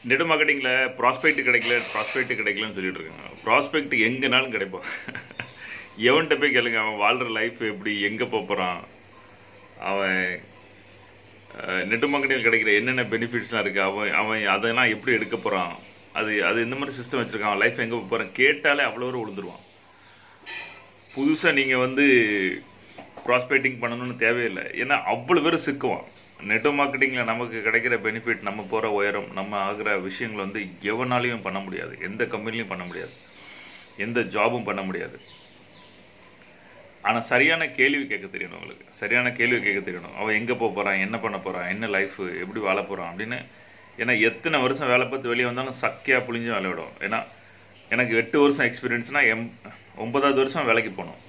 net மார்க்கெட்டிங்கில் prospect கிடைக்கல prospect கிடைக்கலன்னு சொல்லிட்டு இருக்காங்க ப்ராஸ்பெக்ட் எங்கேனாலும் கிடைப்பான் எவன்கிட்ட போய் கேளுங்க அவன் வாழ்கிற லைஃப் எப்படி எங்கே போகிறான் அவன் நெட் மார்க்கெட்டிங் கிடைக்கிற என்னென்ன பெனிஃபிட்ஸ்லாம் இருக்குது அவன் அவன் அதெல்லாம் எப்படி எடுக்க போகிறான் அது அது இந்த மாதிரி சிஸ்டம் வச்சுருக்கான் அவன் லைஃப் எங்கே போகிறான் கேட்டாலே அவ்வளோ ஒரு விழுந்துருவான் புதுசாக நீங்கள் வந்து ப்ராஸ்பெக்டிங் பண்ணணும்னு தேவையில்லை ஏன்னா அவ்வளோ பேர் சிக்குவான் நெட் மார்க்கெட்டிங்கில் நமக்கு கிடைக்கிற பெனிஃபிட் நம்ம போகிற உயரம் நம்ம ஆகிற விஷயங்கள் வந்து எவனாலையும் பண்ண முடியாது எந்த கம்பெனிலையும் பண்ண முடியாது எந்த ஜாபும் பண்ண முடியாது ஆனால் சரியான கேள்வி கேட்க தெரியணும் உங்களுக்கு சரியான கேள்வி கேட்க தெரியணும் அவன் எங்கே போக போகிறான் என்ன பண்ண போகிறான் என்ன லைஃப் எப்படி வாழ போகிறான் அப்படின்னு ஏன்னா எத்தனை வருஷம் வேலை பார்த்து வெளியே வந்தாலும் சக்கையாக புளிஞ்சு வேலை விடும் ஏன்னா எனக்கு எட்டு வருஷம் எக்ஸ்பீரியன்ஸ்னால் எம் ஒன்பதாவது வருஷம் வேலைக்கு போகணும்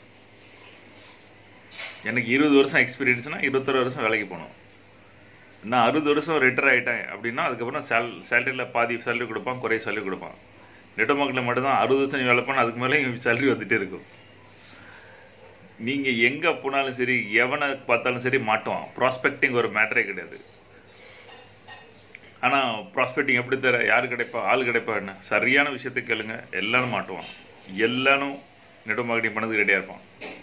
எனக்கு இருபது வருஷம் எக்ஸ்பீரியன்ஸ்னால் இருபத்தொரு வருஷம் வேலைக்கு போகணும் நான் அறுபது வருஷம் ரிட்டையர் ஆகிட்டேன் அப்படின்னா அதுக்கப்புறம் சேல் சேலரியில் பாதி சேலரி கொடுப்பான் குறைய சேலரி கொடுப்பான் நெட் மார்க்கெட்டில் மட்டும்தான் அறுபது வருஷம் வேலை பண்ணால் அதுக்கு மேலே சேலரி வந்துகிட்டே இருக்கும் நீங்கள் எங்கே போனாலும் சரி எவனை பார்த்தாலும் சரி மாட்டுவான் ப்ராஸ்பெக்டிங் ஒரு மேட்டரே கிடையாது ஆனால் ப்ராஸ்பெக்டிங் எப்படி தர யார் கிடைப்பா ஆள் கிடைப்பா என்ன சரியான விஷயத்தை கேளுங்க எல்லாரும் மாட்டுவான் எல்லாரும் நெட் மார்க்கெட்டிங் பண்ணதுக்கு ரெடியாக இருப்பான்